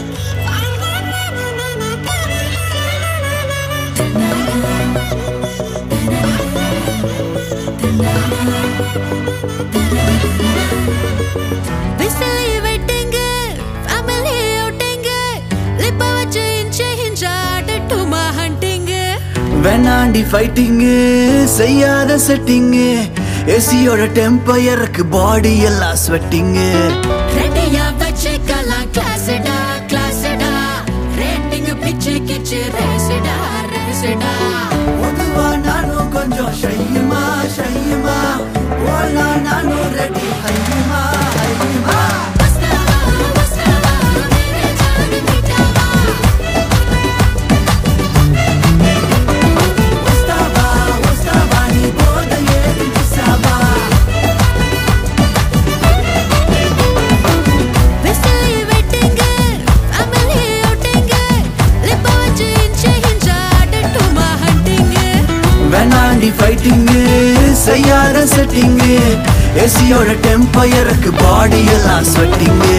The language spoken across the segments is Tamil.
விசிலி வெட்டிங்க ஃபேமிலி அவுட்டிங்க லிப்ப வச்சு இன்ச்சு இன்ச்சா டட்டுமா ஹண்டிங்க வேணாண்டி ஃபைட்டிங்கு செய்யாத செட்டிங்கு ஏசியோட டெம்பயருக்கு பாடி எல்லாம் ஸ்வெட்டிங்கு ரெடியா வச்சுக்கலாம் கிளாஸ்டா கிளாஸ்டா ரேட்டிங் பிச்சு கிச்சு ரேசிடா ரேசிடா பொதுவா நானும் கொஞ்சம் ஷையுமா ஷையுமா போலாம் நானும் ரெடி ஹையுமா ஹையுமா வஸ்தாவா வஸ்தாவா மேரே ஜான் மிட்டாவா ஒஸ்தாவா ஒஸ்தாவா நீ போத ஏறி மிஸ்ஸாவா விசிலி வெட்டிங்க ஃபேமிலி அவுட்டிங்க லிப்ப வச்சு இன்ச்சு இன்ச்சா டட்டுமா ஹண்டிங்க வேணாண்டி ஃபைட்டிங்கு செய்யாத செட்டிங்கு ஏசியோட டெம்பயருக்கு பாடி எல்லாம் ஸ்வெட்டிங்கு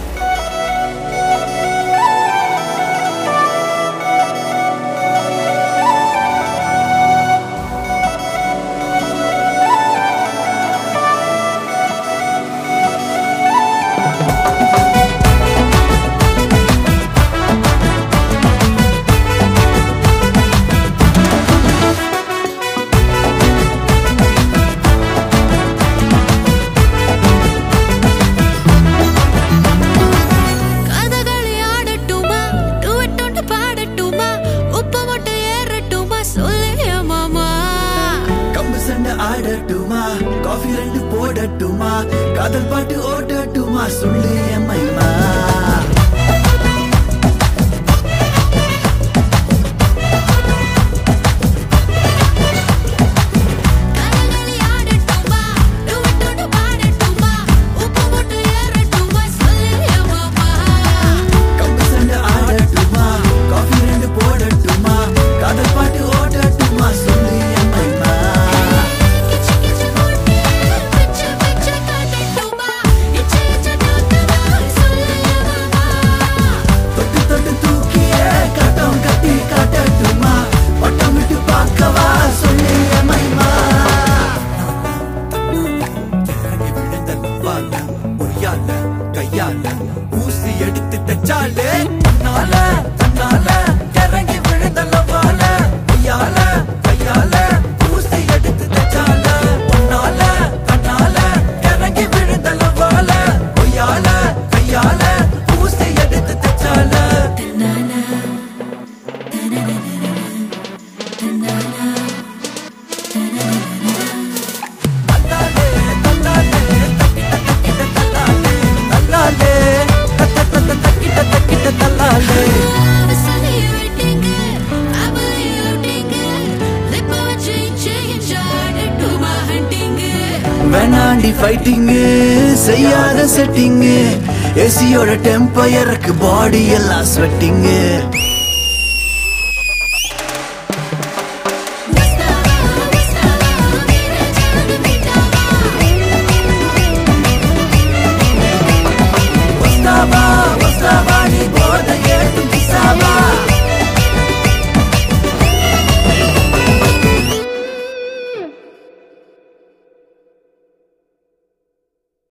கதகளி ஆடட்டுமா டுவெட் ஒன்று பாடட்டுமா உப்பு மட்டும் ஏறட்டுமா சொல்லிய மாமா கம்பு சண்டை ஆடட்டுமா காஃபி ரெண்டு போடட்டுமா காதல் பாட்டு ஓடட்டுமா சொல்லு எம்மைமா கதகளி ஆடட்டுமா டுவெட் ஒன்று பாடட்டுமா உப்பு மட்டும் ஏறட்டுமா சொல்லிய மாமா கம்பு சண்டை ஆடட்டுமா காஃபி ரெண்டு போடட்டுமா காதல் பாட்டு ஓடட்டுமா சொல்லு எம்மைமா கிச்சு கிச்சு போட்டு பிச்சு பிச்சு காட்டட்டுமா இச்சு இச்சு தாக்கவா சொல்லிய மாமா தொட்டு தொட்டு தூக்கியே கட்டம் கட்டி காட்டட்டுமா வட்டம் விட்டு பார்க்கவா சொல்லு எம்மைமா இறங்கி விழுந்த நவ்வால பொய்யால கையால ஊசி எடுத்து தச்சாலே தன்னால தன்னால இறங்கி விழுந்த நவ்வால பொய்யால கையால ஊசி எடுத்து தச்சால பொன்னால தன்னால இறங்கி விழுந்த நவ்வால பொய்யால கையால ஊசி எடுத்து தச்சால தன்னாலே தன்னாலே தக்கிட்ட தக்கிட்ட தன்னாலே தன்னாலே தத்த தத்த தக்கிட்ட தக்கிட்ட தன்னாலே விசிலி வெட்டிங்க ஃபேமிலி அவுட்டிங்க லிப்ப வச்சு இன்ச்சு இன்ச்சா டட்டுமா ஹண்டிங்க வேணாண்டி ஃபைட்டிங்கு செய்யாத செட்டிங்கு ஏசியோட டெம்பயருக்கு பாடி எல்லாம் ஸ்வெட்டிங்கு